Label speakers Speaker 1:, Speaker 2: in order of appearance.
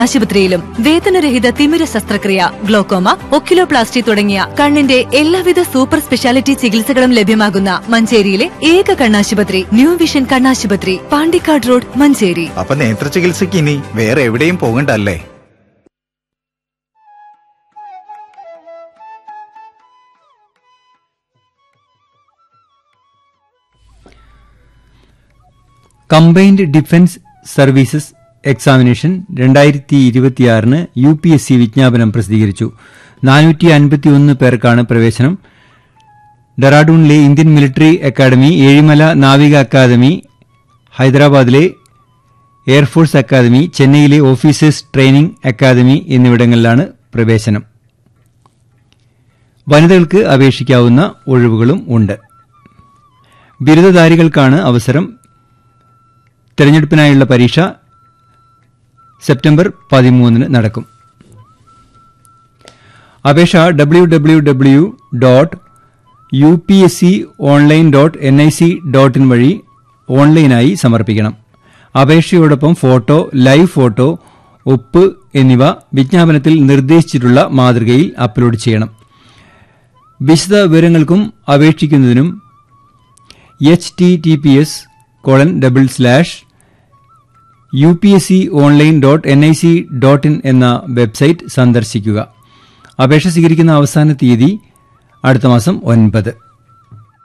Speaker 1: ആശുപത്രിയിലും വേതനരഹിത തിമിര ശസ്ത്രക്രിയ ഗ്ലോക്കോമ ഒക്കിലോപ്ലാസ്റ്റി തുടങ്ങിയ കണ്ണിന്റെ എല്ലാവിധ സൂപ്പർ സ്പെഷ്യാലിറ്റി ചികിത്സകളും ലഭ്യമാകുന്ന മഞ്ചേരിയിലെ ഏക കണ്ണാശുപത്രി ന്യൂ വിഷൻ കണ്ണാശുപത്രി പാണ്ടിക്കാട് റോഡ് മഞ്ചേരി
Speaker 2: അപ്പൊ നേത്ര ചികിത്സയ്ക്ക് ഇനി വേറെ എവിടെയും പോകണ്ടല്ലേ
Speaker 3: കമ്പൈൻഡ് ഡിഫൻസ് സർവീസസ് എക്സാമിനേഷൻ രണ്ടായിരത്തി ഇരുപത്തിയാറിന് യു പി എസ് സി വിജ്ഞാപനം പ്രസിദ്ധീകരിച്ചു നാനൂറ്റി അൻപത്തിയൊന്ന് പേർക്കാണ് പ്രവേശനം ഡെറാഡൂണിലെ ഇന്ത്യൻ മിലിറ്ററി അക്കാദമി ഏഴിമല നാവിക അക്കാദമി ഹൈദരാബാദിലെ എയർഫോഴ്സ് അക്കാദമി ചെന്നൈയിലെ ഓഫീസേഴ്സ് ട്രെയിനിംഗ് അക്കാദമി എന്നിവിടങ്ങളിലാണ് പ്രവേശനം വനിതകൾക്ക് അപേക്ഷിക്കാവുന്ന ഒഴിവുകളും ഉണ്ട് ബിരുദധാരികൾക്കാണ് അവസരം തെരഞ്ഞെടുപ്പിനായുള്ള പരീക്ഷ സെപ്റ്റംബർ പതിമൂന്നിന് നടക്കും അപേക്ഷ W W W dot U P S C online dot N I C dot in വഴി ഓൺലൈനായി സമർപ്പിക്കണം അപേക്ഷയോടൊപ്പം ഫോട്ടോ ലൈവ് ഫോട്ടോ ഒപ്പ് എന്നിവ വിജ്ഞാപനത്തിൽ നിർദ്ദേശിച്ചിട്ടുള്ള മാതൃകയിൽ അപ്ലോഡ് ചെയ്യണം വിശദ വിവരങ്ങൾക്കും അപേക്ഷിക്കുന്നതിനും H T T P S colon double slash U P S C online dot N I C dot in എന്ന വെബ്സൈറ്റ് സന്ദർശിക്കുക അപേക്ഷ സ്വീകരിക്കുന്ന അവസാന തീയതി അടുത്ത മാസം ഒൻപത്